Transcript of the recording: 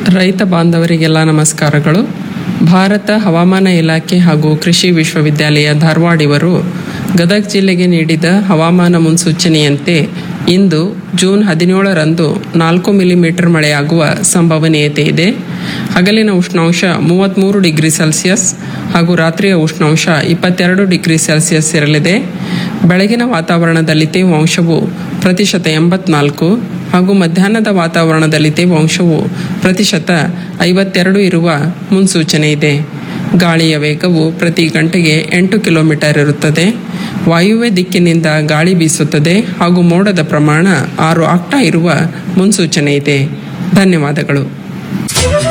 ರೈತ ಬಾಂಧವರಿಗೆಲ್ಲ ನಮಸ್ಕಾರಗಳು ಭಾರತ ಹವಾಮಾನ ಇಲಾಖೆ ಹಾಗೂ ಕೃಷಿ ವಿಶ್ವವಿದ್ಯಾಲಯ ಧಾರವಾಡ ಇವರು ಗದಗ ಜಿಲ್ಲೆಗೆ ನೀಡಿದ ಹವಾಮಾನ ಮುನ್ಸೂಚನೆಯಂತೆ ಇಂದು ಜೂನ್ ಹದಿನೇಳರಂದು ನಾಲ್ಕು ಮಿಲಿಮೀಟರ್ ಮಳೆಯಾಗುವ ಸಂಭವನೀಯತೆ ಇದೆ ಹಗಲಿನ ಉಷ್ಣಾಂಶ ಮೂವತ್ತ್ಮೂರು ಡಿಗ್ರಿ ಸೆಲ್ಸಿಯಸ್ ಹಾಗೂ ರಾತ್ರಿಯ ಉಷ್ಣಾಂಶ ಇಪ್ಪತ್ತೆರಡು ಡಿಗ್ರಿ ಸೆಲ್ಸಿಯಸ್ ಇರಲಿದೆ ಬೆಳಗಿನ ವಾತಾವರಣದಲ್ಲಿ ತೇವಾಂಶವು ಪ್ರತಿಶತ ಎಂಬತ್ನಾಲ್ಕು ಹಾಗೂ ಮಧ್ಯಾಹ್ನದ ವಾತಾವರಣದಲ್ಲಿ ತೇವಾಂಶವು ಪ್ರತಿಶತ ಐವತ್ತೆರಡು ಇರುವ ಮುನ್ಸೂಚನೆ ಇದೆ ಗಾಳಿಯ ವೇಗವು ಪ್ರತಿ ಗಂಟೆಗೆ ಎಂಟು ಕಿಲೋಮೀಟರ್ ಇರುತ್ತದೆ ವಾಯುವ್ಯ ದಿಕ್ಕಿನಿಂದ ಗಾಳಿ ಬೀಸುತ್ತದೆ ಹಾಗೂ ಮೋಡದ ಪ್ರಮಾಣ ಆರು ಆಕ್ಟಾ ಇರುವ ಮುನ್ಸೂಚನೆ ಇದೆ ಧನ್ಯವಾದಗಳು